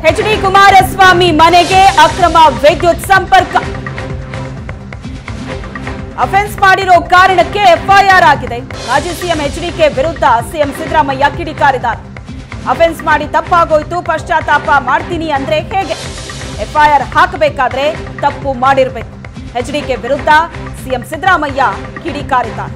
H D Kumaraswamy ಮನೆಗೆ ಅಕ್ರಮ ವಿದ್ಯುತ್ ಸಂಪರ್ಕ ಅಫೆನ್ಸ್ ಮಾಡಿರೋ ಕಾರಣಕ್ಕೆ ಎಫ್ಐಆರ್ ಆಗಿದೆ ಮಾಜಿ ಸಿಎಂ ಎಚ್ಡಿಕೆ ವಿರುದ್ಧ ಸಿಎಂ ಸಿದ್ದರಾಮಯ್ಯ ಕಿಡಿಕಾರಿದ್ದಾರೆ ಅಫೆನ್ಸ್ ಮಾಡಿ ತಪ್ಪಾಗೋಯ್ತು ಪಶ್ಚಾತ್ತಾಪ ಮಾಡ್ತೀನಿ ಅಂದ್ರೆ ಹೇಗೆ ಎಫ್ಐಆರ್ ಹಾಕಬೇಕಾದ್ರೆ ತಪ್ಪು ಮಾಡಿರ್ಬೇಕು ಎಚ್ಡಿಕೆ ವಿರುದ್ಧ ಸಿಎಂ ಸಿದ್ದರಾಮಯ್ಯ ಕಿಡಿಕಾರಿದ್ದಾರೆ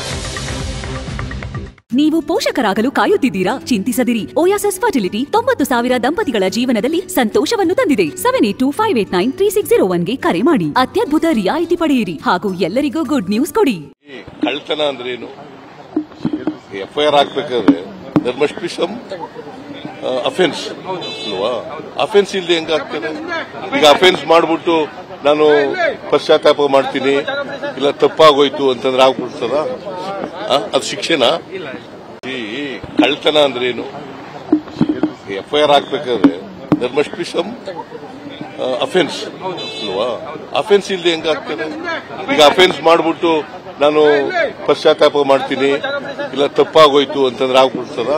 ನೀವು ಪೋಷಕರಾಗಲು ಕಾಯುತ್ತಿದ್ದೀರಾ ಚಿಂತಿಸದಿರಿ ಓಯಾಸಸ್ ಫರ್ಟಿಲಿಟಿ ತೊಂಬತ್ತು ಸಾವಿರ ದಂಪತಿಗಳ ಜೀವನದಲ್ಲಿ ಸಂತೋಷವನ್ನು ತಂದಿದೆ seven eight two five eight nine three six zero ಒನ್ಗೆ ಕರೆ ಮಾಡಿ ಅತ್ಯದ್ಭುತ ರಿಯಾಯಿತಿ ಪಡೆಯಿರಿ ಹಾಗೂ ಎಲ್ಲರಿಗೂ ಗುಡ್ ನ್ಯೂಸ್ ಕೊಡಿ ಈ ಕಳ್ತನ ಅಂದ್ರೆ ಏನು ಎಫ್ ಐ ಆರ್ ಹಾಕ್ಬೇಕಾದ್ರೆ there must be some offence ಅಲ್ವಾ ಅಫೆನ್ಸ್ ಇಲ್ಲದೆ ಹೆಂಗ ಆಗ್ತದೆ ಈಗ ಅಫೆನ್ಸ್ ಮಾಡ್ಬಿಟ್ಟು ನಾನು ಪಶ್ಚಾತ್ತಾಪ ಮಾಡ್ತೀನಿ ಇಲ್ಲ ತಪ್ಪಾಗೋಯ್ತು ಅಂತಂದ್ರೆ ಆಗ್ಬಿಡ್ತದ ಅದು ಶಿಕ್ಷೆನಾ ಈ ಕಳ್ತನ ಅಂದ್ರೆ ಏನು ಎಫ್ ಐ ಆರ್ ಹಾಕ್ಬೇಕಾದ್ರೆ there must be some offence ಅಲ್ವಾ ಅಫೆನ್ಸ್ ಇಲ್ಲದೆ ಹೆಂಗ ಆಗ್ತದೆ ಈಗ ಅಫೆನ್ಸ್ ಮಾಡ್ಬಿಟ್ಟು ನಾನು ಪಶ್ಚಾತ್ತಾಪ ಮಾಡ್ತೀನಿ ಇಲ್ಲ ತಪ್ಪಾಗೋಯ್ತು ಅಂತಂದ್ರೆ ಆಗ್ಬಿಡ್ತದ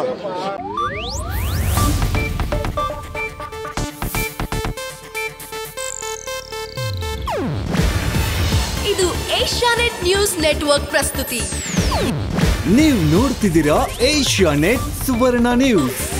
ಇದು ಏಷ್ಯಾನೆಟ್ ನ್ಯೂಸ್ ನೆಟ್ವರ್ಕ್ ಪ್ರಸ್ತುತಿ ನೀವು ನೋಡ್ತಿದ್ದೀರಾ ಏಷ್ಯಾ ನೆಟ್ ಸುವರ್ಣ ನ್ಯೂಸ್